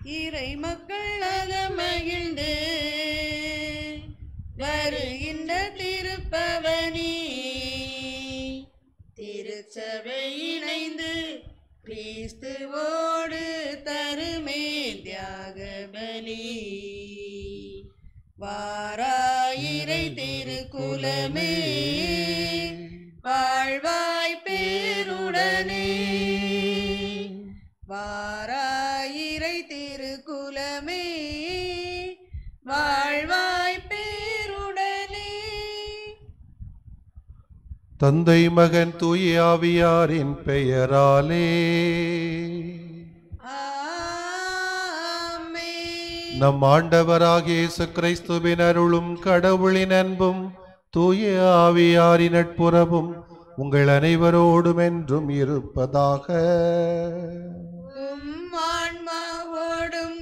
இறை மக்கள் அகமகிழ்ந்து வருகின்ற திருப்பவனி திருச்சபை இணைந்து கிறிஸ்துவோடு தருமே தியாக பலி வாராயிரை திருக்குலமே வாழ்வாய் பேருடனே வாராயிரை திருக்குலமே வாழ்வாய் பேருடனே தந்தை மகன் தூய ஆவியாரின் பெயராலே ஆமென். நம் ஆண்டவராகிய இயேசு கிறிஸ்துவின் அருளும் கடவுளின் அன்பும் தூய ஆவியாரின் நட்புறவும் உங்கள் அனைவரோடும் என்றும் இருப்பதாக உம் ஆன்மாவோடும்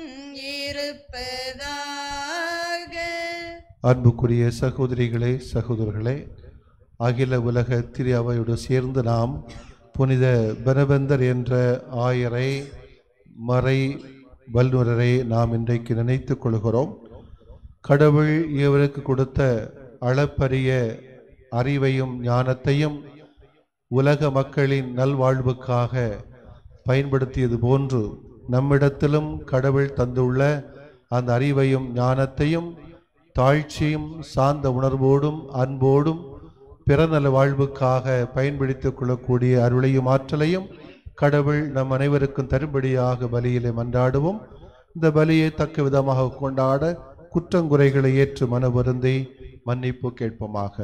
இருப்பதாக அன்புக்குரிய சகோதரிகளே சகோதரர்களே அகில உலக திரு அவையோடு சேர்ந்து நாம் புனித பனவந்தர் என்ற ஆயரை மறை வல்லுநரை நாம் இன்றைக்கு நினைத்துக் கொள்கிறோம் கடவுள் இவருக்கு கொடுத்த அளப்பரிய அறிவையும் ஞானத்தையும் உலக மக்களின் நல்வாழ்வுக்காக பயன்படுத்தியது போன்று நம்மிடத்திலும் கடவுள் தந்துள்ள அந்த அறிவையும் ஞானத்தையும் தாழ்ச்சியும் சார்ந்த உணர்வோடும் அன்போடும் பிறநல வாழ்வுக்காக பயன்படுத்திக் கொள்ளக்கூடிய அருளையும் ஆற்றலையும் கடவுள் நம் அனைவருக்கும் தரும்படியாக பலியிலே மன்றாடுவோம் இந்த பலியை தக்க விதமாக கொண்டாட குற்றங்குறைகளை ஏற்று மன வருந்தி மன்னிப்பு கேட்போமாக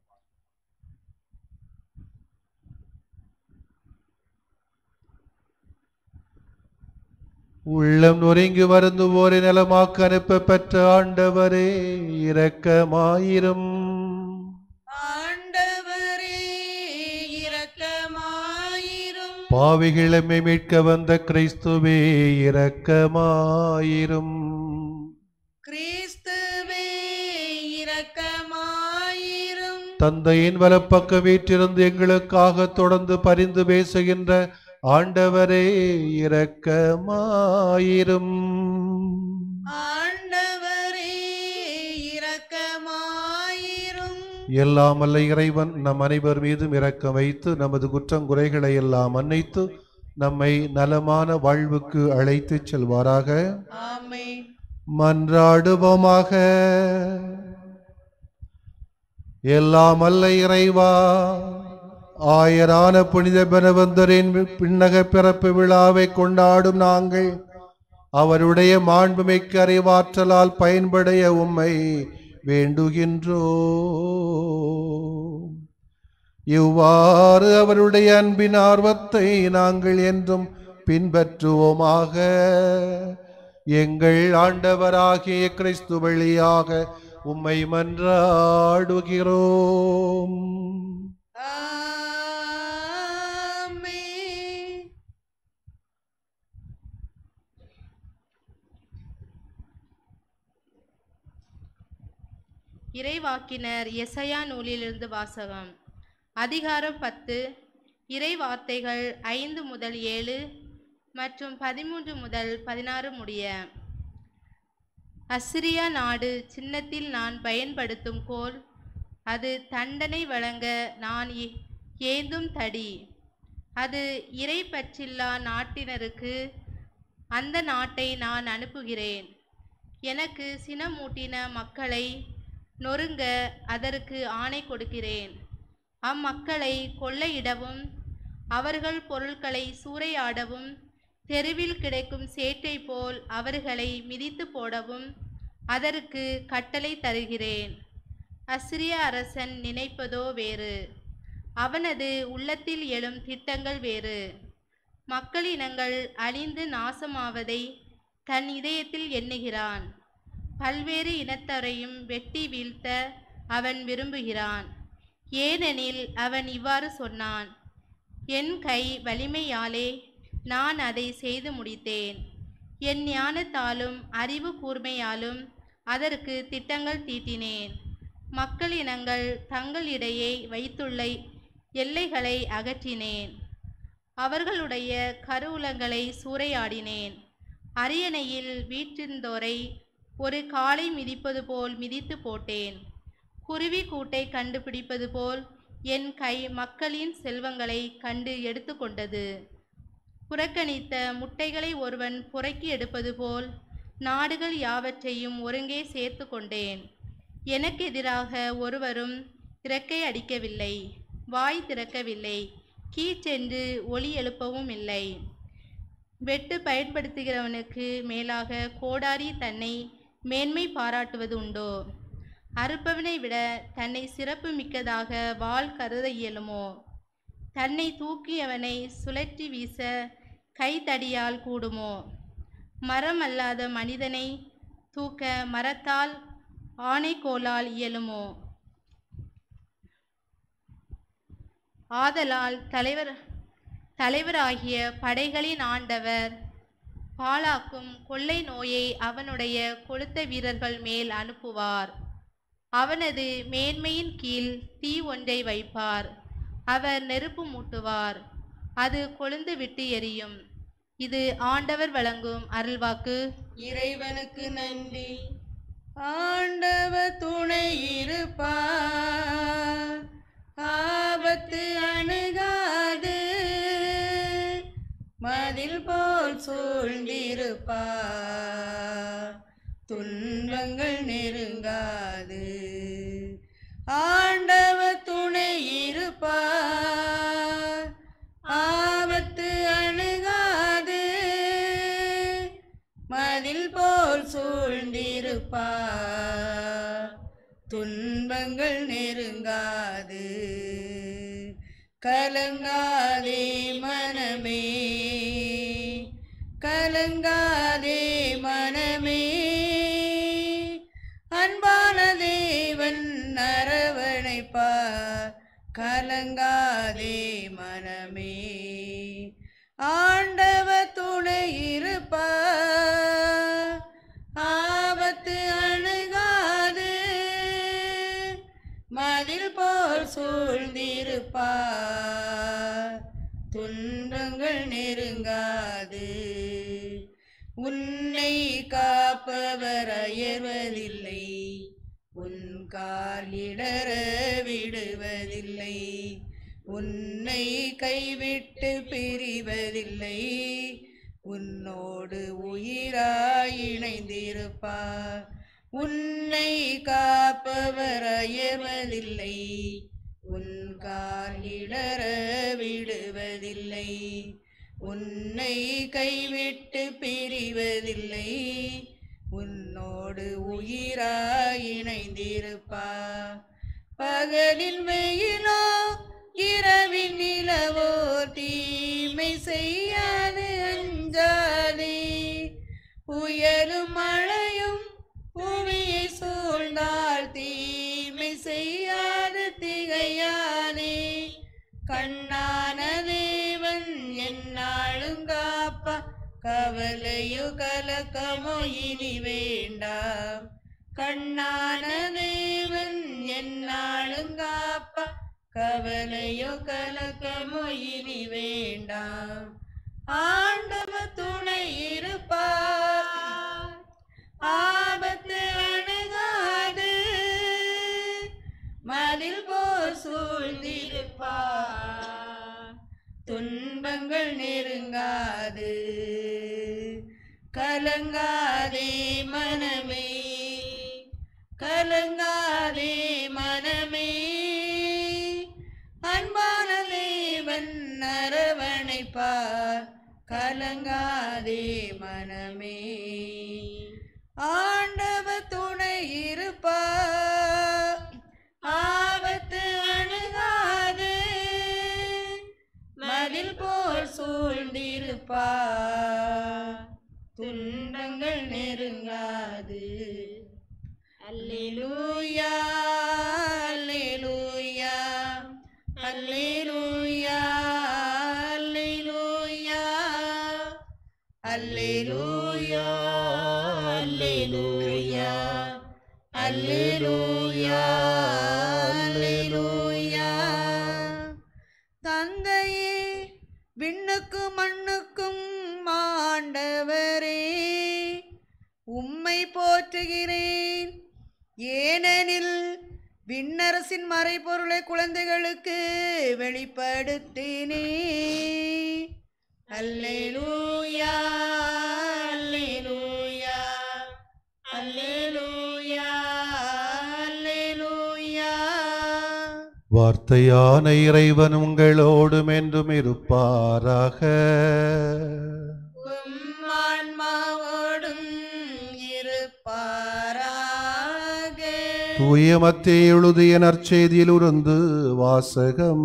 உள்ளம் நொறுங்கி வருந்துவோரை நலமாக்க அனுப்ப பெற்ற ஆண்டவரே இரக்கமாயிரும் ஆண்டவரே இரக்கமாயிரும் பாவிகளமை மீட்க வந்த கிறிஸ்துவே இரக்கமாயிரும் கிறிஸ்துவே இரக்கமாயிரும் தந்தையின் வலப்பக்க வீற்றிருந்து எங்களுக்காக தொடர்ந்து பரிந்து பேசுகின்ற ஆண்டவரே இரக்கமாயிரும் ஆண்டவரே இரக்கமாயிரும் எல்லாம் அல்ல இறைவன் நம் அனைவர் மீதும் இரக்கம் வைத்து நமது குற்றங்குறைகளை எல்லாம் மன்னித்து நம்மை நலமான வாழ்வுக்கு அழைத்துச் செல்வாராக ஆமென் மன்றாடுவோமாக எல்லாம் அல்ல இறைவா ஆயரான புனித பெனவந்தரின் பின்னக பிறப்பு விழாவை கொண்டாடும் நாங்கள் அவருடைய மாண்புமிக்க அறிவாற்றலால் பயன்படைய உம்மை வேண்டுகின்றோ இவ்வாறு அவருடைய அன்பின் ஆர்வத்தை நாங்கள் என்றும் பின்பற்றுவோமாக எங்கள் ஆண்டவராகிய கிறிஸ்து வழியாக உம்மை மன்றாடுகிறோம் ஆமென் இறைவாக்கினர் எசையா நூலிலிருந்து வாசகம் அதிகாரம் பத்து இறை வார்த்தைகள் ஐந்து முதல் ஏழு மற்றும் பதிமூன்று முதல் பதினாறு முடிய அசிரியா நாடு சின்னத்தில் நான் பயன்படுத்தும் கோல் அது தண்டனை வழங்க நான் ஏ- ஏந்தும் தடி அது இறை பற்றில்லா நாட்டினருக்கு அந்த நாட்டை நான் அனுப்புகிறேன் எனக்கு சினமூட்டின மக்களை நொறுங்க அதற்கு ஆணை கொடுக்கிறேன் அம்மக்களை கொள்ளையிடவும் அவர்கள் பொருட்களை சூறையாடவும் தெருவில் கிடைக்கும் சேற்றை போல் அவர்களை மிதித்து போடவும் அதற்கு கட்டளை தருகிறேன் அசிரிய அரசன் நினைப்பதோ வேறு அவனது உள்ளத்தில் எழும் திட்டங்கள் வேறு மக்களினங்கள் அழிந்து நாசமாவதை தன் இதயத்தில் எண்ணுகிறான் பல்வேறு இனத்தரையும் வெட்டி வீழ்த்த அவன் விரும்புகிறான் ஏனெனில் அவன் இவ்வாறு சொன்னான் என் கை வலிமையாலே நான் அதை செய்து முடித்தேன் என் ஞானத்தாலும் அறிவு கூர்மையாலும் அதற்கு திட்டங்கள் தீட்டினேன் மக்களினங்கள் தங்களிடையே வைத்துள்ள எல்லைகளை அகற்றினேன் அவர்களுடைய கருவூலங்களை சூறையாடினேன் அரியணையில் வீற்றிருந்தோரை ஒரு காளை மிதிப்பது போல் மிதித்து போட்டேன் குருவி கூட்டை கண்டுபிடிப்பது போல் என் கை மக்களின் செல்வங்களை கண்டு எடுத்துக்கொண்டது புறக்கணித்த முட்டைகளை ஒருவன் புறக்கி எடுப்பது போல் நாடுகள் யாவற்றையும் ஒருங்கே சேர்த்து கொண்டேன் எனக்கு எதிராக ஒருவரும் இறக்கை அடிக்கவில்லை வாய் திறக்கவில்லை கீச்சென்று ஒலி எழுப்பவும் இல்லை வெட்டு பயன்படுத்துகிறவனுக்கு மேலாக கோடாரி தன்னை மேன்மை பாராட்டுவது உண்டோ அறுப்பவனை விட தன்னை சிறப்பு மிக்கதாக வாள் கருத இயலுமோ தன்னை தூக்கியவனை சுழற்றி வீச கைத்தடியால் கூடுமோ மரம் அல்லாத மனிதனை தூக்க மரத்தால் ஆணைக்கோலால் இயலுமோ ஆதலால் தலைவர் தலைவராகிய படைகளின் ஆண்டவர் பாழாக்கும் கொள்ளை நோயை அவனுடைய கொளுத்த வீரர்கள் மேல் அனுப்புவார் அவனது மேன்மையின் கீழ் தீ ஒன்றை வைப்பார் அவர் நெருப்பு மூட்டுவார் அது கொழுந்து விட்டு எரியும் இது ஆண்டவர் வழங்கும் அருள்வாக்கு இறைவனுக்கு நன்றி ஆண்டவர் துணை இருப்பார் ஆபத்து அணுகாது மதில் போல் சூழ்ந்திருப்பார் துன்பங்கள் நெருங்காது ஆண்டவர் துணை இருப்பார் ஆபத்து அணுகாது மதில் போல் சூழ்ந்திருப்பார் துன்பங்கள் நெருங்காது கலங்காதே மனமே கலங்காதே மனமே அன்பான தேவன் அரவணைப்பார் கலங்காதே மனமே ஆண்டவர் துணை இருப்பார் ஆபத்து அணுகாது மதில் போல் சூழ்ந்திருப்பார் துன்பங்கள் நெருங்காது உன்னை காப்பவர் அயர்வதில்லை உன் கால் இடற விடுவதில்லை உன்னை கைவிட்டு பிரிவதில்லை உன்னோடு உயிராய் இணைந்திருப்பார் உன்னை காப்பவர் அயர்வதில்லை உன் கால் இடற விடுவதில்லை உன்னை கைவிட்டு பிரிவதில்லை உன்னோடு உயிராய் இணைந்திருப்பார் பகலில் வெயிலோ இரவின் நிலவோ தீமை செய்யாது அஞ்சாதே புயலும் மழையும் புவியை சூழ்ந்தால் தீமை செய்யாது திகையாதே கண்ணான தேவன் என்னாலும் காப்பா கவலையோ கலக்கமோ இனி வேண்டாம் கண்ணான தேவன் என்னாலும் காப்பா கவலையோ கலக்கமோ இனி வேண்டாம் ஆண்டவர் துணை இருப்பார் ஆபத்து அணுகாது மதில் போல் சூழ்ந்திருப்பார் துன்பங்கள் நெருங்காது கலங்காதே மனமே கலங்காதே மனமே அன்பான தேவன் அரவணைப்பார் கலங்காதே மனமே ஆண்டவர் துணை இருப்பார் ஆபத்து அணுகாது மதில் போல் சூழ்ந்திருப்பார் துன்பங்கள் நெருங்காது அல்லேலூயா அல்லேலூயா அல்லேலூயா அல்லேலூயா அல்லேலூயா அல்லேலூயா அல்லேலூயா தந்தையே விண்ணுக்கும் மண்ணுக்கும் ஆண்டவரே உம்மை போற்றுகிறேன் ஏனெனில் விண்ணரசின் மறைபொருளை குழந்தைகளுக்கு வெளிப்படுத்தினே அல்லேலூயா அல்லேலூயா அல்லேலூயா அல்லேலூயா வார்த்தையான இறைவன் உங்களோடும் என்றும் இருப்பாராக உம் ஆன்மாவோடும் இருப்பாராக தூய மத்தேயு எழுதிய நற்செய்தியில் உருந்து வாசகம்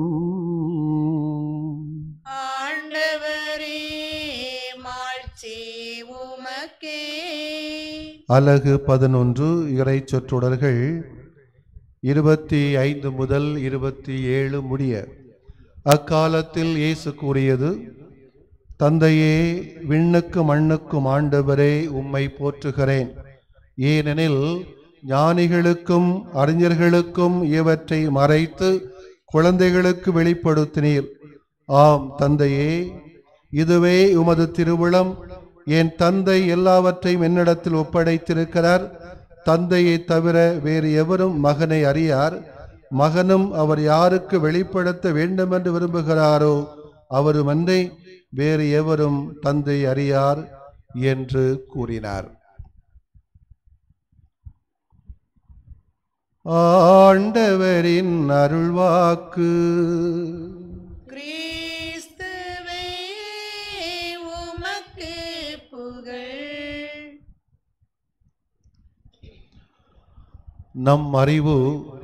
ஆண்டவரே மாட்சி உமக்கே அலகு பதினொன்று இறை சொற்றொடர்கள் இருபத்தி ஐந்து முதல் இருபத்தி ஏழு முடிய அக்காலத்தில் இயேசு கூறியது தந்தையே விண்ணுக்கு மண்ணுக்கும் ஆண்டவரே உம்மை போற்றுகிறேன் ஏனெனில் ஞானிகளுக்கும் அறிஞர்களுக்கும் இவற்றை மறைத்து குழந்தைகளுக்கு வெளிப்படுத்தினீர் ஆம் தந்தையே இதுவே உமது திருவுளம் என் தந்தை எல்லாவற்றையும் என்னிடத்தில் ஒப்படைத்திருக்கிறார் தந்தையை தவிர வேறு எவரும் மகனை அறியார் மகனும் அவர் யாருக்கு வெளிப்படுத்த வேண்டுமென்று விரும்புகிறாரோ அவருமன்றி வேறு எவரும் தந்தை அறியார் என்று கூறினார் ஆண்டவரின் அருள்வாக்கு கிறிஸ்துவே உமக்கு புகழ் நம் அறிவு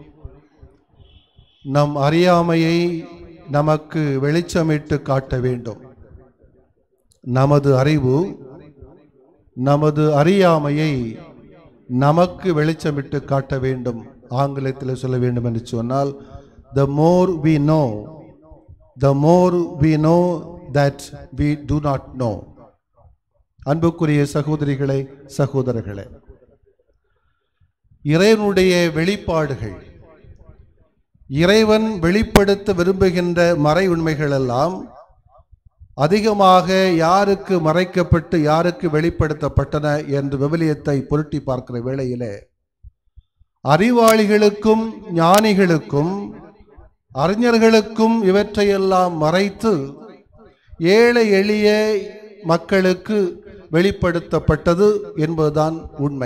நம் அறியாமையை நமக்கு வெளிச்சமிட்டு காட்ட வேண்டும் நமது அறிவு நமது அறியாமையை நமக்கு வெளிச்சமிட்டு காட்ட வேண்டும் ஆங்கிலத்தில் சொல்ல வேண்டும் என்று சொன்னால் the more we know the more we know that we do not know அன்புக்குரிய சகோதரிகளே சகோதரர்களே இறைவனுடைய வெளிப்பாடுகள் இறைவன் வெளிப்படுத்த விரும்புகின்ற மறை உண்மைகள் எல்லாம் அதிகமாக யாருக்கு மறைக்கப்பட்டு யாருக்கு வெளிப்படுத்தப்பட்டன என்று விவிலியத்தை புரட்டி பார்க்கிற வேளையிலே அறிவாளிகளுக்கும் ஞானிகளுக்கும் அறிஞர்களுக்கும் இவற்றையெல்லாம் மறைத்து ஏழை எளிய மக்களுக்கு வெளிப்படுத்தப்பட்டது என்பதுதான் உண்மை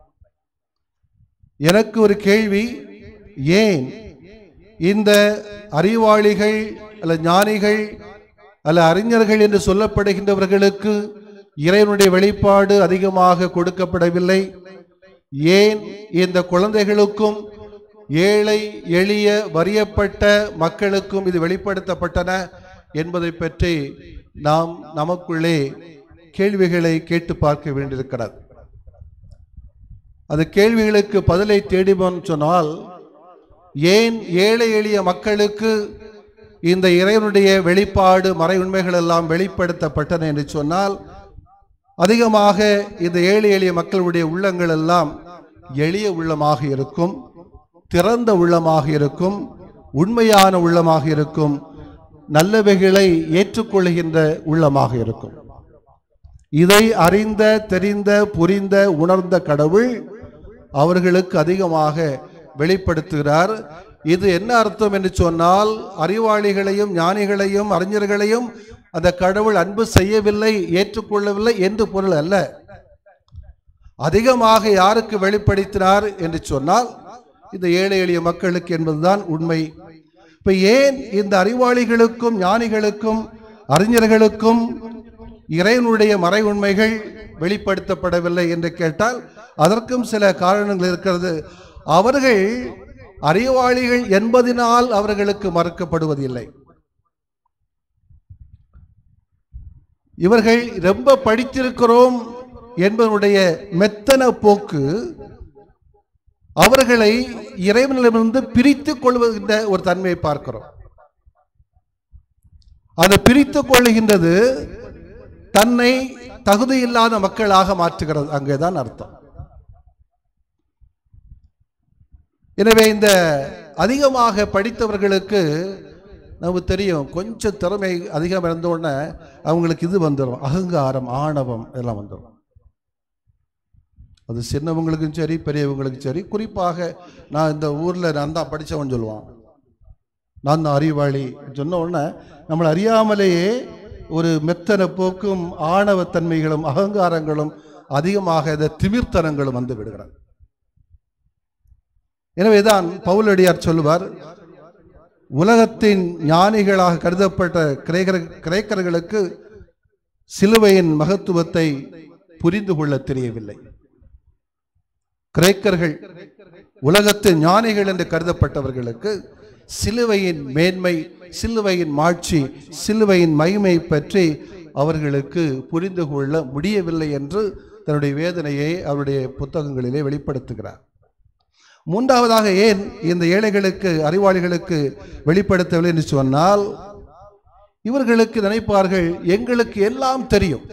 எனக்கு ஒரு கேள்வி ஏன் இந்த அறிவாளிகள் அல்ல ஞானிகள் அல்ல அறிஞர்கள் என்று சொல்லப்படுகின்றவர்களுக்கு இறைவனுடைய வெளிப்பாடு அதிகமாக கொடுக்கப்படவில்லை ஏன் இந்த குழந்தைகளுக்கும் ஏழை எளிய வறியப்பட்ட மக்களுக்கும் இது வெளிப்படுத்தப்பட்டன என்பதை பற்றி நாம் நமக்குள்ளே கேள்விகளை கேட்டு பார்க்க வேண்டியிருக்கிறது அந்த கேள்விகளுக்கு பதிலை தேடிமோன் சொன்னால் ஏன் ஏழை எளிய மக்களுக்கு இந்த இறைவனுடைய வெளிப்பாடு மறை உண்மைகள் எல்லாம் வெளிப்படுத்தப்பட்டன என்று சொன்னால் அதிகமாக இந்த ஏழை எளிய மக்களுடைய உள்ளங்கள் எல்லாம் எளிய உள்ளமாக இருக்கும் திறந்த உள்ளமாக இருக்கும் உண்மையான உள்ளமாக இருக்கும் நல்லவைகளை ஏற்றுக்கொள்கின்ற உள்ளமாக இருக்கும் இதை அறிந்த தெரிந்த புரிந்த உணர்ந்த கடவுள் அவர்களுக்கு அதிகமாக வெளிப்படுத்துகிறார் இது என்ன அர்த்தம் என்று சொன்னால் அறிவாளிகளையும் ஞானிகளையும் அறிஞர்களையும் அந்த கடவுள் அன்பு செய்யவில்லை ஏற்றுக்கொள்ளவில்லை என்று பொருள் அல்ல அதிகமாக யாருக்கு வெளிப்படுத்தினார் என்று சொன்னால் இந்த ஏழை எளிய மக்களுக்கு என்பதுதான் உண்மை இப்ப ஏன் இந்த அறிவாளிகளுக்கும் ஞானிகளுக்கும் அறிஞர்களுக்கும் இறைவனுடைய மறை உண்மைகள் வெளிப்படுத்தப்படவில்லை என்று கேட்டால் அதற்கும் சில காரணங்கள் இருக்கிறது அவர்கள் அறிவாளிகள் என்பதினால் அவர்களுக்கு மறுக்கப்படுவதில்லை இவர்கள் ரொம்ப படித்திருக்கிறோம் என்பதனுடைய மெத்தன போக்கு அவர்களை இறைவனிடமிருந்து பிரித்துக் கொள்வகின்ற ஒரு தன்மையை பார்க்கிறோம் அதை பிரித்துக் கொள்ளுகின்றது தன்னை தகுதியில்லாத மக்களாக மாற்றுகிறது அங்கேதான் அர்த்தம் எனவே இந்த அதிகமாக படித்தவர்களுக்கு நமக்கு தெரியும் கொஞ்சம் திறமை அதிகம் இருந்த உடனே அவங்களுக்கு இது வந்துடும் அகங்காரம் ஆணவம் இதெல்லாம் வந்துடும் அது சின்னவங்களுக்கும் சரி பெரியவங்களுக்கும் சரி குறிப்பாக நான் இந்த ஊரில் நான் தான் படித்தவன் சொல்லுவான் நான் தான் அறிவாளி சொன்ன உடனே நம்மளை அறியாமலேயே ஒரு மெத்தன போக்கும் ஆணவத்தன்மைகளும் அகங்காரங்களும் அதிகமாக இந்த திமிர்த்தனங்களும் வந்து விடுகிறார் எனவேதான் பவுலடியார் சொல்லுவார் உலகத்தின் ஞானிகளாக கருதப்பட்ட கிரேக்கர் கிரேக்கர்களுக்கு சிலுவையின் மகத்துவத்தை புரிந்து கொள்ள தெரியவில்லை கிரேக்கர்கள் உலகத்தின் ஞானிகள் என்று கருதப்பட்டவர்களுக்கு சிலுவையின் மேன்மை சிலுவையின் மாட்சி சிலுவையின் மகிமை பற்றி அவர்களுக்கு புரிந்து கொள்ள முடியவில்லை என்று தன்னுடைய வேதனையை அவருடைய புத்தகங்களிலே வெளிப்படுத்துகிறார் மூன்றாவதாக ஏன் இந்த ஏழைகளுக்கு அறிவாளிகளுக்கு வெளிப்படுத்தவில்லை என்று சொன்னால் இவர்களுக்கு நினைப்பார்கள் எங்களுக்கு எல்லாம் தெரியும்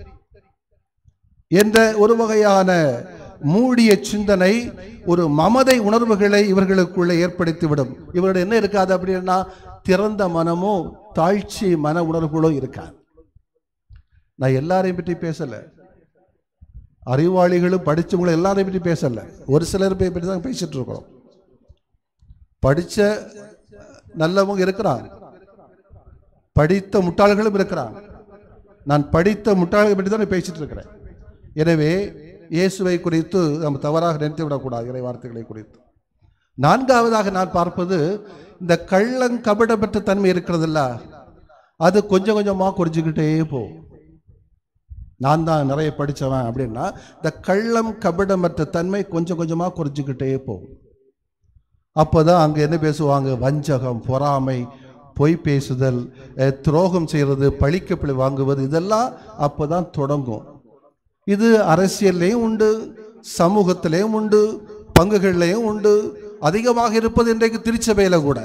என்ற ஒரு வகையான மூடிய சிந்தனை ஒரு மமதை உணர்வுகளை இவர்களுக்குள்ளே ஏற்படுத்திவிடும் இவருடைய என்ன இருக்காது அப்படின்னா திறந்த மனமோ தாழ்ச்சி மன உணர்வுகளோ இருக்காது நான் எல்லாரையும் பற்றி பேசல அறிவாளிகளும் படிச்சவங்களும் எல்லாரையும் பற்றி பேசல ஒரு சிலர் பே- பற்றி தான் பேசிட்டு இருக்கோம் படிச்ச நல்லவங்க இருக்கிறாங்க படித்த முட்டாள்களும் இருக்கிறாங்க நான் படித்த முட்டாள்களை பற்றி தான் பேசிட்டு இருக்கிறேன் எனவே இயேசுவை குறித்து நம்ம தவறாக நினைத்து விடக்கூடாது இறை வார்த்தைகளை குறித்து நான்காவதாக நான் பார்ப்பது இந்த கள்ளம் கபடப்பட்ட தன்மை இருக்கிறதில்ல அது கொஞ்சம் கொஞ்சமாக குறைஞ்சிக்கிட்டே போகும் நான் தான் நிறைய படித்தவன் அப்படின்னா இந்த கள்ளம் கபடமற்ற தன்மை கொஞ்சம் கொஞ்சமாக குறைஞ்சிக்கிட்டே போகும் அப்போ தான் அங்கே என்ன பேசுவாங்க வஞ்சகம் பொறாமை பொய் பேசுதல் அஹ், துரோகம் செய்கிறது பழிக்கப்பழி வாங்குவது இதெல்லாம் அப்போ தான் தொடங்கும் இது அரசியல்லையும் உண்டு சமூகத்திலையும் உண்டு பங்குகள்லையும் உண்டு அதிகமாக இருப்பது இன்றைக்கு திருச்சபையில் கூட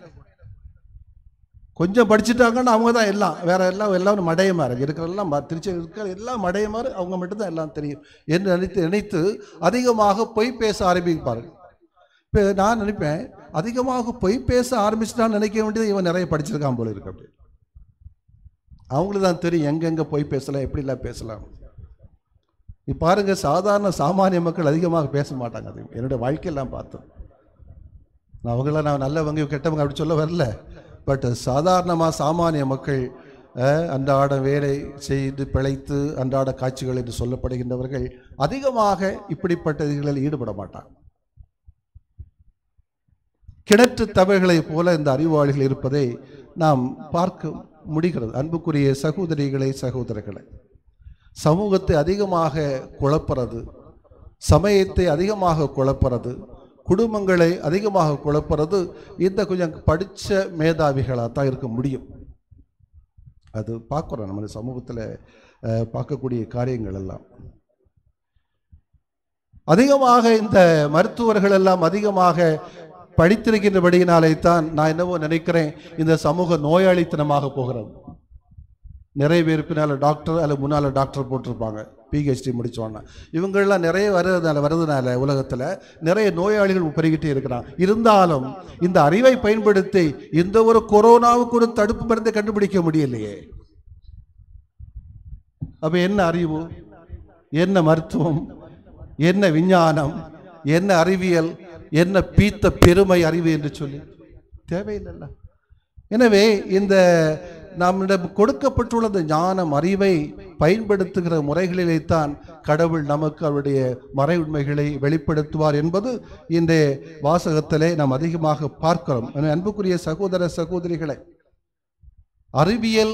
கொஞ்சம் படிச்சுட்டாங்கன்னா அவங்க தான் எல்லாம் வேற எல்லாம் எல்லாம் மடையமாறு இருக்கிறதெல்லாம் ம- திருச்சி இருக்கிற எல்லாம் மடையமாறு அவங்க மட்டும்தான் எல்லாம் தெரியும் என்று நினைத்து நினைத்து அதிகமாக பொய் பேச ஆரம்பிப்பார்கள் இப்போ நான் நினைப்பேன் அதிகமாக பொய் பேச ஆரம்பிச்சுட்டான்னு நினைக்க வேண்டியது இவன் நிறைய படிச்சிருக்கான் போல இருக்கு அப்படி அவங்களுக்கு தான் தெரியும் எங்கெங்கே பொய் பேசலாம் எப்படிலாம் பேசலாம் நீ பாருங்க சாதாரண சாமானிய மக்கள் அதிகமாக பேச மாட்டாங்க அது என்னுடைய வாழ்க்கையில் நான் பார்த்தேன் நான் அவங்கள நான் நல்லவங்க கெட்டவங்க அப்படி சொல்ல வரல பட் சாதாரணமாக சாமானிய மக்கள் அஹ், அன்றாட வேலை செய்து பிழைத்து அன்றாட காட்சிகள் என்று சொல்லப்படுகின்றவர்கள் அதிகமாக இப்படிப்பட்ட இதுகளில் ஈடுபட மாட்டாங்க கிணற்று தவறுகளைப் போல இந்த அறிவாளிகள் இருப்பதை நாம் பார்க்க முடிகிறது அன்புக்குரிய சகோதரிகளை சகோதரர்களை சமூகத்தை அதிகமாக குழப்புறது சமயத்தை அதிகமாக குழப்புறது குடும்பங்களை அதிகமாக குழப்புறது இந்த கொஞ்சம் படித்த மேதாவிகளாக தான் இருக்க முடியும் அது பார்க்குறோம் நம்ம சமூகத்தில் அஹ், பார்க்கக்கூடிய காரியங்கள் எல்லாம் அதிகமாக இந்த மருத்துவர்கள் எல்லாம் அதிகமாக படித்திருக்கின்றபடியினாலே தான் நான் என்னவோ நினைக்கிறேன் இந்த சமூக நோயாளித்தனமாக போகிறது நிறைய பேர் பின்னால் டாக்டர் அல்ல முன்னால் டாக்டர் போட்டிருப்பாங்க பிஹெச்டி முடிச்சோன்னா இவங்கெல்லாம் நிறைய வர்றதுனால வர்றதுனால உலகத்தில் நிறைய நோயாளிகள் பெருகிட்டே இருக்கிறான் இருந்தாலும் இந்த அறிவை பயன்படுத்தி இந்த ஒரு கொரோனாவுக்கு ஒரு தடுப்பு மருந்தை கண்டுபிடிக்க முடியலையே அப்ப என்ன அறிவு என்ன மருத்துவம் என்ன விஞ்ஞானம் என்ன அறிவியல் என்ன பீத்த பெருமை அறிவு என்று சொல்லி தேவையில்லைல்ல எனவே இந்த நம்மிடம் கொடுக்கப்பட்டுள்ள இந்த ஞானம் அறிவை பயன்படுத்துகிற முறைகளிலே தான் கடவுள் நமக்கு அவருடைய மறை உண்மைகளை வெளிப்படுத்துவார் என்பது இந்த வாசகத்திலே நாம் அதிகமாக பார்க்கிறோம் எனவே அன்புக்குரிய சகோதர சகோதரிகளை அறிவியல்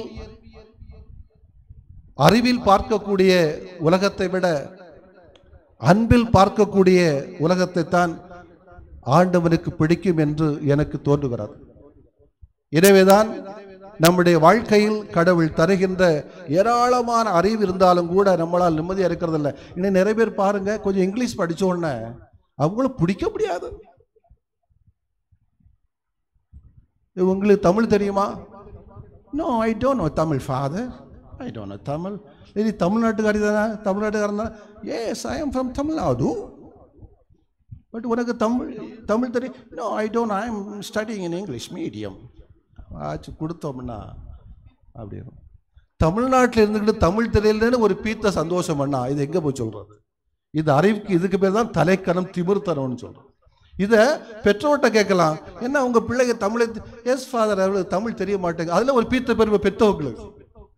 அறிவில் பார்க்கக்கூடிய உலகத்தை விட அன்பில் பார்க்கக்கூடிய உலகத்தை தான் ஆண்டவனுக்கு பிடிக்கும் என்று எனக்கு தோன்றுகிறது எனவேதான் நம்முடைய வாழ்க்கையில் கடவுள் தருகின்ற ஏராளமான அறிவு இருந்தாலும் கூட நம்மளால் நிம்மதியாக இருக்கிறதில்ல இன்னும் நிறைய பேர் பாருங்க கொஞ்சம் இங்கிலீஷ் படிச்ச உடனே அவங்கள பிடிக்க முடியாது உங்களுக்கு தமிழ் தெரியுமா no I don't know Tamil father I don't know Tamil இது தமிழ்நாட்டுக்காரி தானே தமிழ்நாட்டுக்காரன் தான் as I am from Tamil Nadu but உனக்கு தமிழ் தமிழ் தெரியும் no I don't I am studying in English medium ஆச்சு கொடுத்தோம்னா அப்படின்னு தமிழ்நாட்டில் இருந்துக்கிட்டு தமிழ் தெரியலன்னு ஒரு பீத்த சந்தோஷம் பண்ணா இது எங்கே போய் சொல்றது இது அறிவுக்கு இதுக்கு பேர் தான் தலைக்கணம் திமிர்த்தனம்னு சொல்றோம் இதை பெற்றோர்கிட்ட கேட்கலாம் என்ன உங்க பிள்ளைங்க தமிழை எஸ் ஃபாதர் அவங்களுக்கு தமிழ் தெரிய மாட்டேங்க அதுல ஒரு பீத்த பெருமை பெற்றவங்களுக்கு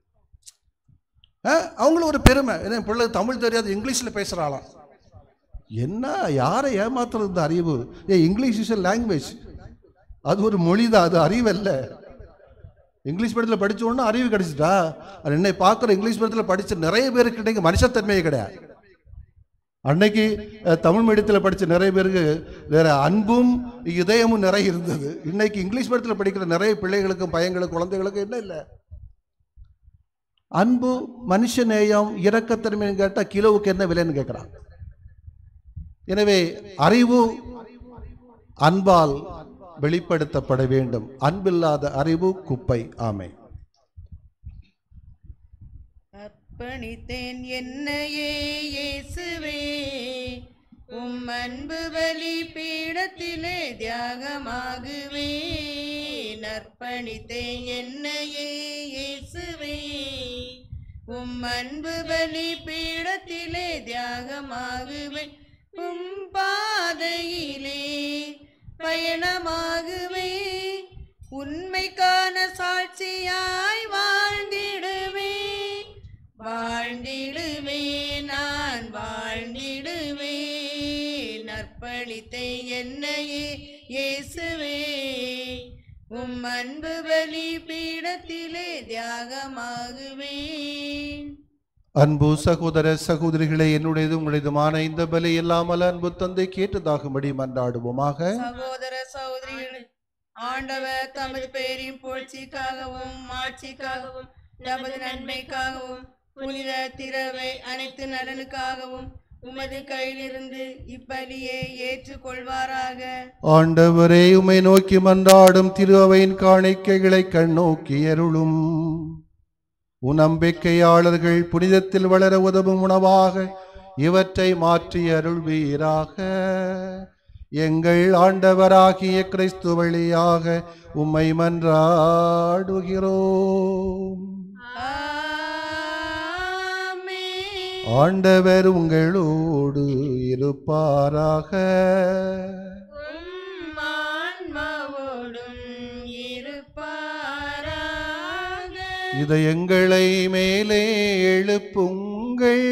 அஹ், அவங்களுக்கு ஒரு பெருமை என்ன என் பிள்ளை தமிழ் தெரியாது இங்கிலீஷ்ல பேசுறாளாம் என்ன யாரை ஏமாத்துறது இந்த அறிவு ஏ இங்கிலீஷ் இஸ் லாங்குவேஜ் அது ஒரு மொழி தான் அது அறிவு அல்ல இங்கிலீஷ் மீடியத்தில் படிச்ச உடனே அறிவு கிடைச்சிட்டா அது என்னை பார்க்குற இங்கிலீஷ் மீடியத்தில் படிச்ச நிறைய பேருக்கு இன்னைக்கு மனுஷத்தன்மையே கிடையாது அன்னைக்கு அஹ், தமிழ் மீடியத்தில் படிச்ச நிறைய பேருக்கு வேற அன்பும் இதயமும் நிறைய இருந்தது இன்னைக்கு இங்கிலீஷ் மீடியத்தில் படிக்கிற நிறைய பிள்ளைகளுக்கும் பையங்களுக்கும் குழந்தைகளுக்கும் என்ன இல்லை அன்பு மனுஷ நேயம் இரக்கத்தன்மைன்னு கேட்டால் கிலோவுக்கு என்ன விலைன்னு கேட்குறான் எனவே அறிவு அன்பால் வெளிப்படுத்தப்பட வேண்டும் அன்பில்லாத அறிவு குப்பை ஆமை அர்ப்பணித்தேன் என்னையே இயேசுவே உம் அன்பு பலி பீடத்திலே தியாகமாகுவே அர்ப்பணித்தேன் என்னையே இயேசுவே உம் அன்பு பலி பீடத்திலே தியாகமாகுவே உம் பாதையிலே பயணமாகுவே உண்மைக்கான சாட்சியாய் வாழ்ந்திடுவே வாழ்ந்திடுவே நான் வாழ்ந்திடுவே நற்பணித்தை என்னையே இயேசுவே உம் அன்பு பலி பீடத்திலே தியாகமாகுவேன் அன்பு சகோதர சகோதரிகளே என்னுடையது உங்களுடையதுமான இந்த பலி இல்லாமல் அன்பு தந்தை கேட்டதாகும்படி மன்றாடுவோமாக சகோதர சகோதரிகளே ஆண்டவர் தமது பெயரின் புகழ்ச்சிக்காகவும் ஆட்சிக்காகவும் நமது நன்மைக்காகவும் புனித திரவை அனைத்து நலனுக்காகவும் உமது கையிலிருந்து இப்பலியை ஏற்றுக்கொள்வாராக ஆண்டவரே உமை நோக்கி மன்றாடும் திரு அவையின் காணிக்கைகளை கண்ணோக்கி அருளும் உன் நம்பிக்கையாளர்கள் புனிதத்தில் வளர உதவும் உணவாக இவற்றை மாற்றி அருள்வீராக எங்கள் ஆண்டவராகிய கிறிஸ்து வழியாக உம்மை மன்றாடுகிறோம் ஆமென். ஆண்டவர் உங்களோடு இருப்பாராக உம் ஆன்மாவோடும் இருப்பாராக இதயங்களை மேலே எழுப்புங்கள்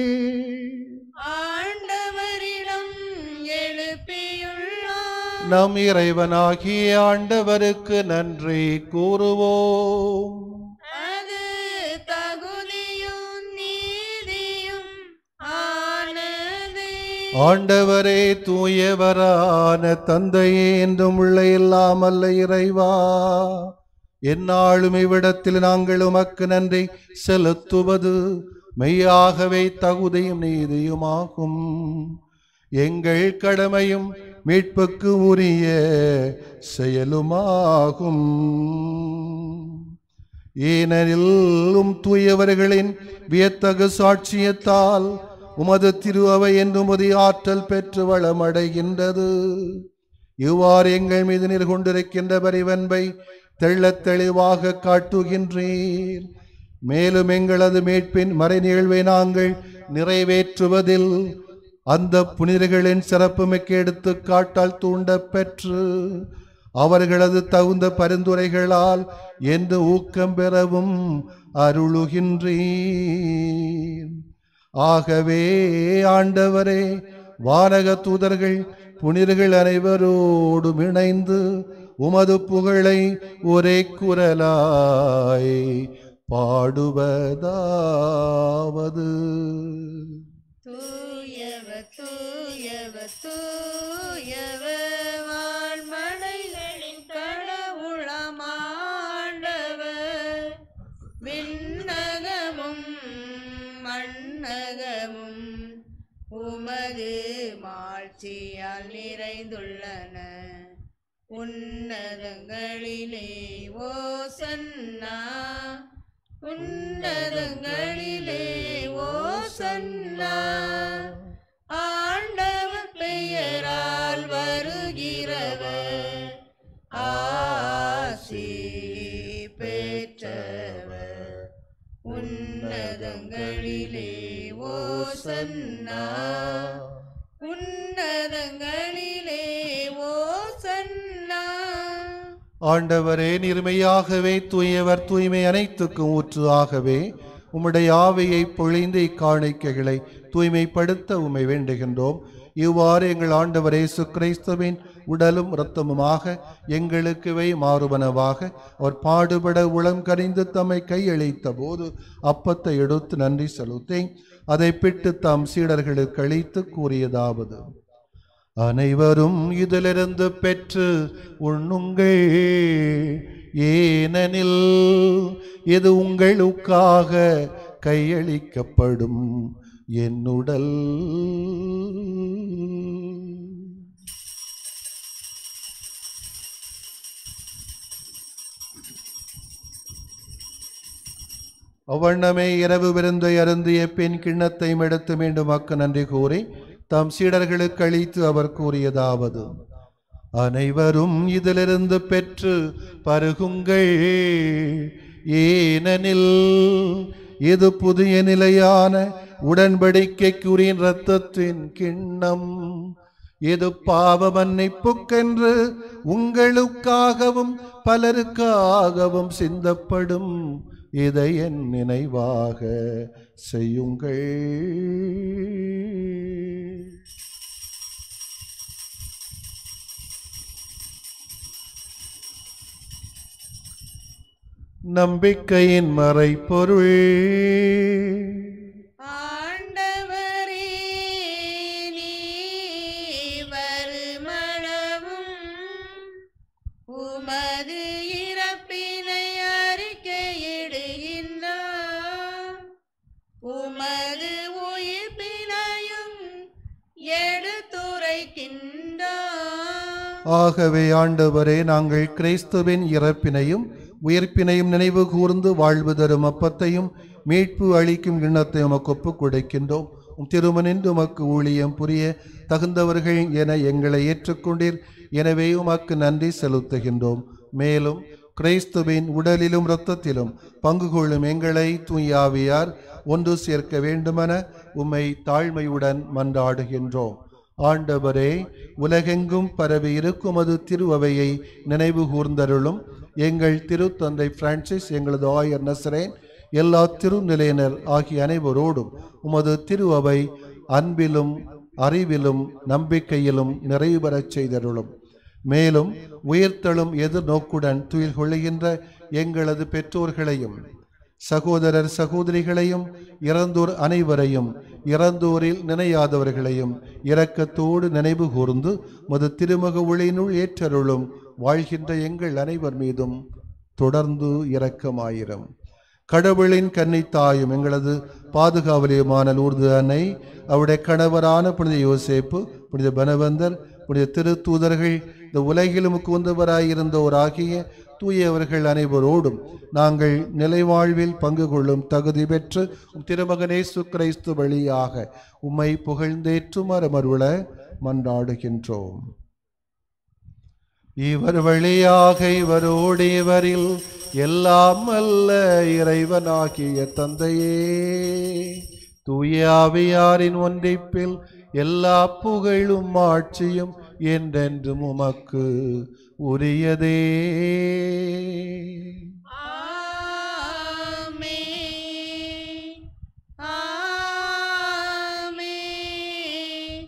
ஆண்டவரிடம் எழுப்பியுள்ளார் நம் இறைவனாகிய ஆண்டவருக்கு நன்றி கூறுவோம் அது தகுதியும் நீதியும் ஆனது ஆண்டவரே தூயவரான தந்தையே என்றும் உள்ள இல்லாமல்ல இறைவா எந்நாளும் இவ்விடத்தில் நாங்கள் உமக்கு நன்றி செலுத்துவது மெய்யாகவே தகுதியும் நீதியுமாகும் எங்கள் கடமையும் மீட்புக்கு உரிய செயலுமாகும் ஏனெனில் உம் தூயவர்களின் வியத்தகு சாட்சியத்தால் உமது திரு அவை என்று உமது ஆற்றல் பெற்று வளமடைகின்றது இவ்வாறு எங்கள் மீது நீர் கொண்டிருக்கின்ற பரிவன்பை தெள்ளத் தெளிவாக காட்டுகின்றீர் மேலும் எங்களது மீட்பின் மறை நிகழ்வை நாங்கள் நிறைவேற்றுவதில் அந்த புனிதர்களின் சிறப்புமிக்க எடுத்துக்காட்டால் தூண்டப் பெற்று அவர்களது தகுந்த பரிந்துரைகளால் என்று ஊக்கம் பெறவும் அருளுகின்றீர் ஆகவே ஆண்டவரே வானக தூதர்கள் புனிதர்கள் அனைவரோடும் இணைந்து உமது புகழை ஒரே குரலாய் பாடுவதாவது தூயவ தூயவ தூயவ வான்மடைகளின் கடவுளமாண்டவர் விண்ணகமும் மண்ணகமும் உமது மாட்சியால் நிறைந்துள்ளன உன்னதங்களிலே ஓசன்னா உன்னதங்களிலே ஓசன்னா ஆண்டவர் பெயரால் வருகிறவர் ஆசி ஆண்டவர் உன்னதங்களிலே ஓசன்னா உன்னதங்களிலே ஓசன்னா ஆண்டவரே நிர்மையாகவே தூயவர் தூய்மை அனைத்துக்கும் ஊற்று ஆகவே உம்முடைய ஆவியை பொழிந்து இக்காணிக்கைகளை தூய்மைப்படுத்த உம்மை வேண்டுகின்றோம் இவ்வாறு எங்கள் ஆண்டவர் இயேசு கிறிஸ்துவின் உடலும் இரத்தமுமாக எங்களுக்கு இவை மாறுபனவாக அவர் பாடுபட உளம் கரிந்து தம்மை கையளித்த போது அப்பத்தை எடுத்து நன்றி செலுத்தேன் அதை பிட்டு தம் சீடர்களுக்கு அளித்து கூறியதாவது அனைவரும் இதிலிருந்து பெற்று உண்ணுங்கள் ஏனெனில் இது உங்களுக்காக கையளிக்கப்படும் என்னுடல் அவ்வண்ணமே இரவு விருந்தை அருந்திய பின் கிண்ணத்தையும் எடுத்து மீண்டும் அக்கு நன்றி கூறி தம் சீடர்களுக்கு அளித்து அவர் கூறியதாவது அனைவரும் இதிலிருந்து பெற்று பருகுங்கள் ஏனெனில் இது புதிய நிலையான உடன்படிக்கைக்குரிய இரத்தத்தின் கிண்ணம் இது பாவ மன்னிப்புக்கென்று உங்களுக்காகவும் பலருக்காகவும் சிந்தப்படும் இதை என் நினைவாக செய்யுங்கள் நம்பிக்கையின் மறைப்பொருள் ஆண்டவரே நீ வருமளவும் உமது இறப்பினை அறிக்கையிடுகின்றார் உமது உயிர்ப்பினையும் எடுத்துரைக்கின்றார் ஆகவே ஆண்டவரே நாங்கள் கிறிஸ்துவின் இறப்பினையும் உயிர்ப்பினையும் நினைவு கூர்ந்து வாழ்வு தரும் அப்பத்தையும் மீட்பு அளிக்கும் கிண்ணத்தையும் உமக்கு ஒப்புக் கொடுக்கின்றோம் உம் திருமணின்று உமக்கு ஊழியம் புரிய தகுந்தவர்கள் என எங்களை ஏற்றுக்கொண்டீர் எனவே உமக்கு நன்றி செலுத்துகின்றோம் மேலும் கிறிஸ்துவின் உடலிலும் இரத்தத்திலும் பங்கு கொள்ளும் எங்களை தூயாவியார் ஒன்று சேர்க்க வேண்டுமென உம்மை தாழ்மையுடன் மன்றாடுகின்றோம் ஆண்டவரே உலகெங்கும் பரவி இருக்கும் அது திருவவையை நினைவு கூர்ந்தருளும் எங்கள் திருத்தந்தை பிரான்சிஸ் எங்களது ஆயர் நசரேன் எல்லா திருநிலையினர் ஆகிய அனைவரோடும் உமது திருவவை அன்பிலும் அறிவிலும் நம்பிக்கையிலும் நிறைவு பெறச் செய்தருளும் மேலும் உயிர்த்தெழும் எதிர்நோக்குடன் துயில் கொள்ளுகின்ற எங்களது பெற்றோர்களையும் சகோதரர் சகோதரிகளையும் இறந்தோர் அனைவரையும் இறந்தோரில் நினையாதவர்களையும் இரக்கத்தோடு நினைவு கூர்ந்து மது திருமுக ஒளியினுள் ஏற்றருளும் வாழ்கின்ற எங்கள் அனைவர் மீதும் தொடர்ந்து இரக்கமாயிரும் கடவுளின் கன்னித்தாயும் எங்களது பாதுகாவலியுமான லூர்து அன்னை அவருடைய கணவரான புனித யோசேப்பு புனித பனவந்தர் புனித திருத்தூதர்கள் இந்த உலகிலும் குந்தவராயிருந்தோராகிய தூயவர்கள் அனைவரோடும் நாங்கள் நிலைவாழ்வில் பங்கு கொள்ளும் தகுதி பெற்று உம் திருமகனேசு கிறிஸ்து வழியாக உம்மை புகழ்ந்தேற்றும் மரமருள மன்றாடுகின்றோம் இவர் வழியாக இவரோடு இவரில் எல்லாம் அல்ல இறைவனாகிய தந்தையே தூயாவியாரின் ஒன்றிப்பில் எல்லா புகழும் ஆட்சியும் என்றென்றும் உமக்கு உரியதே ஆமென்.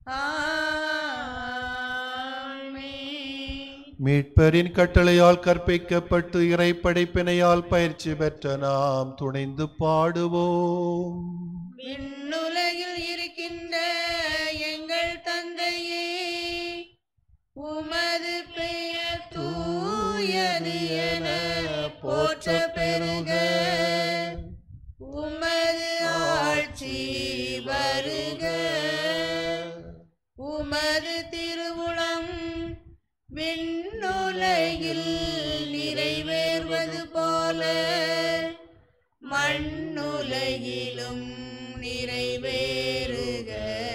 ஆமென். மீட்பரின் கட்டளையால் கற்பிக்கப்பட்டு இறை படைப்பினையால் பயிற்சி பெற்ற நாம் துணைந்து பாடுவோம் விண்ணுலகில் இருக்கின்ற எங்கள் தந்தையே உமது பெயர் தூயது என போற்ற பெறுக உமது ஆட்சி வருக உமது திருவுளம் விண்ணுலகில் நிறைவேறுவது போல மண்ணுலகிலும் நிறைவேறுக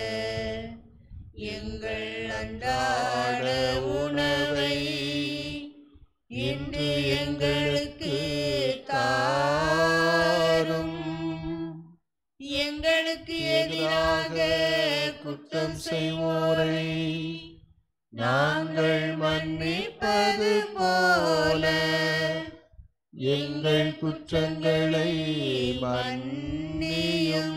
எங்கள் அன்றாட உணவை இன்று எங்களுக்கு எங்கள் குற்றங்களை மன்னியும்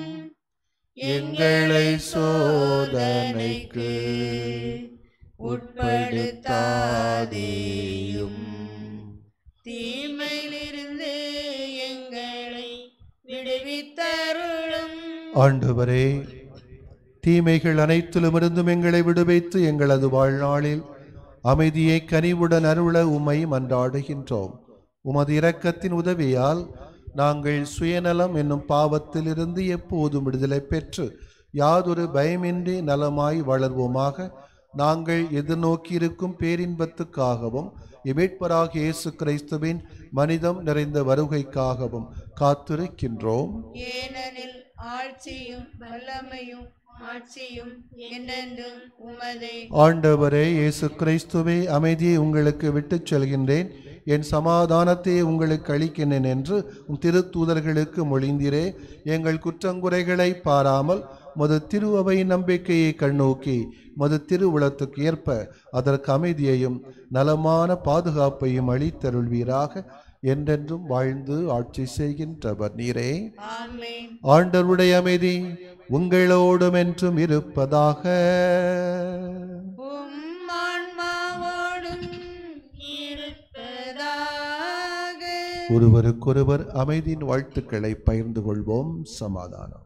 எங்களை சோதனைக்கு உட்படுத்தாதேயும் தீமையிலிருந்து எங்களை விடுவித்தருளும் ஆண்டவரே தீமைகள் அனைத்திலுமிருந்தும் எங்களை விடுவித்து எங்களது வாழ்நாளில் அமைதியை கனிவுடன் அருள உம்மை மன்றாடுகின்றோம் உமது இரக்கத்தின் உதவியால் நாங்கள் சுயநலம் என்னும் பாவத்திலிருந்து எப்போதும் விடுதலை பெற்று யாதொரு பயமின்றி நலமாய் வளர்வோமாக நாங்கள் எதிர்நோக்கியிருக்கும் பேரின்பத்துக்காகவும் இமீட்பராக இயேசு கிறிஸ்துவின் மனிதம் நிறைந்த வருகைக்காகவும் காத்திருக்கின்றோம் ஏனெனில் ஆட்சியும் வல்லமையும் ஆட்சியும் என்றென்றும் உமதே ஆண்டவரே இயேசு கிறிஸ்துவே அமைதியை உங்களுக்கு விட்டுச் செல்கின்றேன் என் சமாதானத்தை உங்களுக்கு அளிக்கின்றேன் என்று உம் திருத்தூதர்களுக்கு மொழிந்தீரே எங்கள் குற்றங்குறைகளை பாராமல் மது திருவவை நம்பிக்கையை கண்ணோக்கி மது திருவுளத்துக்கு ஏற்ப அதற்கு அமைதியையும் நலமான பாதுகாப்பையும் அளித்தருள்வீராக என்றென்றும் வாழ்ந்து ஆட்சி செய்கின்றவர் நீரே ஆமென் ஆண்டவருடைய அமைதி உங்களோடும் என்றும் இருப்பதாக உம் ஆன்மாவோடும் இருப்பதாக ஒருவருக்கொருவர் அமைதியின் வாழ்த்துக்களை பகிர்ந்து கொள்வோம் சமாதானம்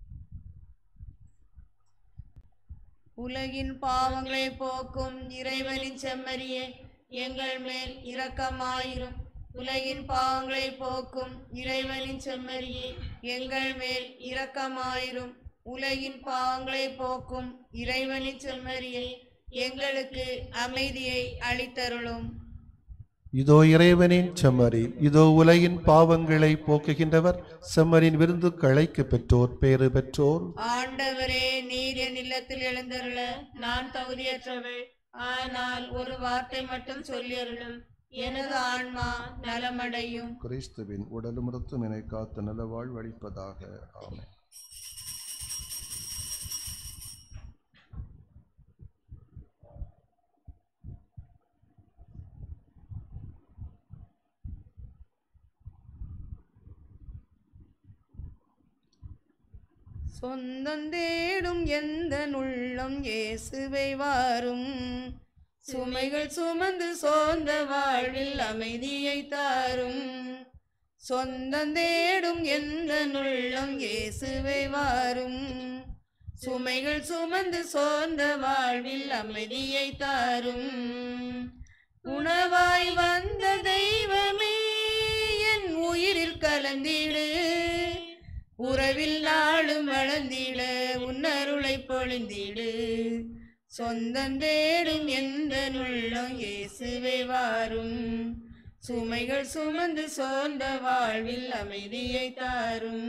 உலகின் பாவங்களை போக்கும் இறைவனின் செம்மறியே எங்கள் மேல் இரக்கமாயிரும் உலகின் பாவங்களை போக்கும் இறைவனின் செம்மறியே எங்கள் மேல் இரக்கமாயிரும் உலகின் பாவங்களை போக்கும் இறைவனின் செம்மறியே எங்களுக்கு அமைதியை அளித்தருளும் இதோ இறைவனின் செம்மறி இதோ உலகின் பாவங்களை போக்குகின்றவர் செம்மறின் விருந்து களைக்கு பெற்றோர் பேறு பெற்றோர் ஆண்டவரே நீர் என் இல்லத்தில் எழுந்தருள நான் தகுதியற்றவள் ஆனால் ஒரு வார்த்தை மட்டும் சொல்லியருளும் எனது ஆன்மா நலமடையும் கிறிஸ்துவின் உடலும் ரத்தும் என காத்து நல வாழ்வழிப்பதாக ஆமென் சொந்தம் தேடும் எந்த உள்ளம் இயேசுவை வாரும் சுமைகள் சுமந்து சோர்ந்த வாழ்வில் அமைதியை தாரும் சொந்தம் தேடும் எந்த உள்ளம் இயேசுவை வாரும் சுமைகள் சுமந்து சோர்ந்த வாழ்வில் அமைதியை தாரும் உணவாய் வந்த தெய்வமே என் உயிரில் கலந்திடு உறவில் நாளும் வளர்ந்திட உன்னருளை பொழிந்திடு சொந்தம் தேடும் எந்த உள்ளம் இயேசுவே வாரும் சுமைகள் சுமந்து சோர்ந்த வாழ்வில் அமைதியை தாரும்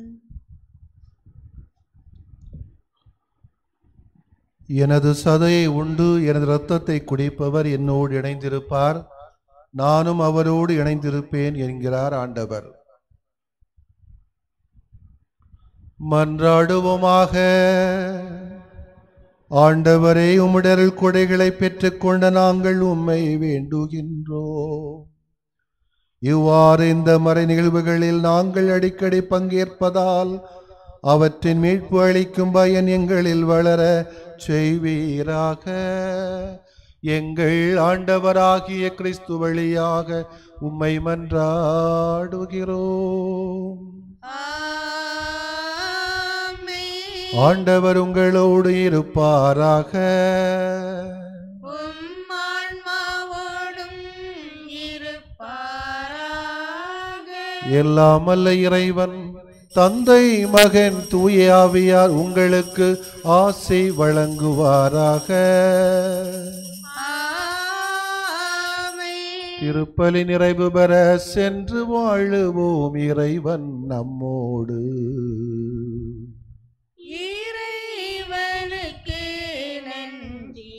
எனது சதையை உண்டு எனது இரத்தத்தை குடிப்பவர் என்னோடு இணைந்திருப்பார் நானும் அவரோடு இணைந்திருப்பேன் என்கிறார் ஆண்டவர் மன்றாடுவோமாக ஆண்டவரே உம்முடரில் கொடைகளை பெற்றுக்கொண்ட நாங்கள் உம்மை வேண்டுகின்றோம் இவ்வாறு இந்த மறை நிகழ்வுகளில் நாங்கள் அடிக்கடி பங்கேற்பதால் அவற்றின் மீட்பு அளிக்கும் பயன் எங்களில் வளர செய்வீராக எங்கள் ஆண்டவராகிய கிறிஸ்து வழியாக உம்மை மன்றாடுகிறோம் ஆமென். ஆண்டவர் உங்களோடு இருப்பாராக உம் ஆன்மாவோடும் இருப்பாராக எல்லாம் அல்ல இறைவன் தந்தை மகன் தூய ஆவியார் உங்களுக்கு ஆசை வழங்குவாராக ஆமென். திருப்பலி நிறைவு பெற சென்று வாழுவோம் இறைவன் நம்மோடு இறைவனுக்கு நன்றி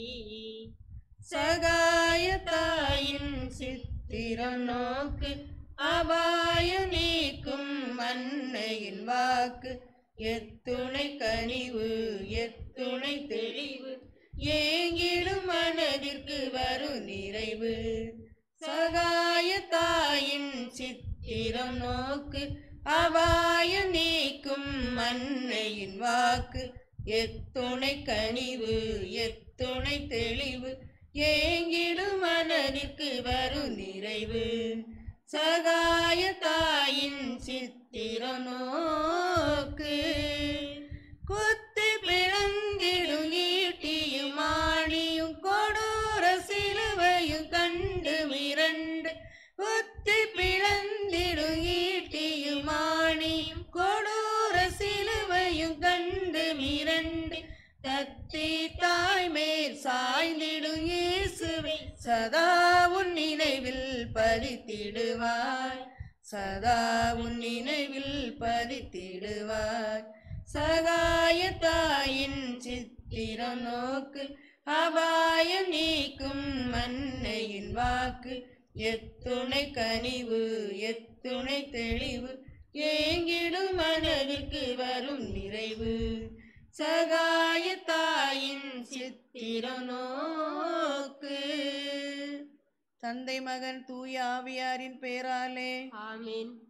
சகாய தாயின் சித்திரம் நோக்கு அபாயம் நீக்கும் மன்னையின் வாக்கு எத்துணை கனிவு எத்துணை தெளிவு ஏங்கிடும் மனதிற்கு வரும் நிறைவு சகாய தாயின் சித்திரம் நோக்கு அபாயம் நீக்கும் மன்னையின் வாக்கு எத்துணை கனிவு எத்துணை தெளிவு ஏங்கிடும் மனதிற்கு வரும் நிறைவு சகாய தாயின் சித்திரம் நோக்கு குத்தி பிளந்திடும் ஈட்டியும் ஆணியும் கொடூர சிலுவையும் கண்டு மிரண்டு குத்தி பிளந்திடும் ஈட்டியும் ஆணியும் கொடூர சிலுவையும் கண்டு மிரண்டு தத்தி தாய் மேல் சாய்ந்திடும் இயேசுவை சதா உன் நினைவில் பதித்திடுவாய் சதா உன் நினைவில் பதித்திடுவாய் சகாய தாயின் சித்திரம் நோக்கு அபாயம் நீக்கும் மன்னையின் வாக்கு எத்துணை கனிவு எத்துணை தெளிவு ஏங்கிடும் மனதிற்கு வரும் நிறைவு சகாய தாயின் சித்திரம் நோக்கு தந்தை மகன் தூய ஆவியாரின் பேராலே ஆமீன்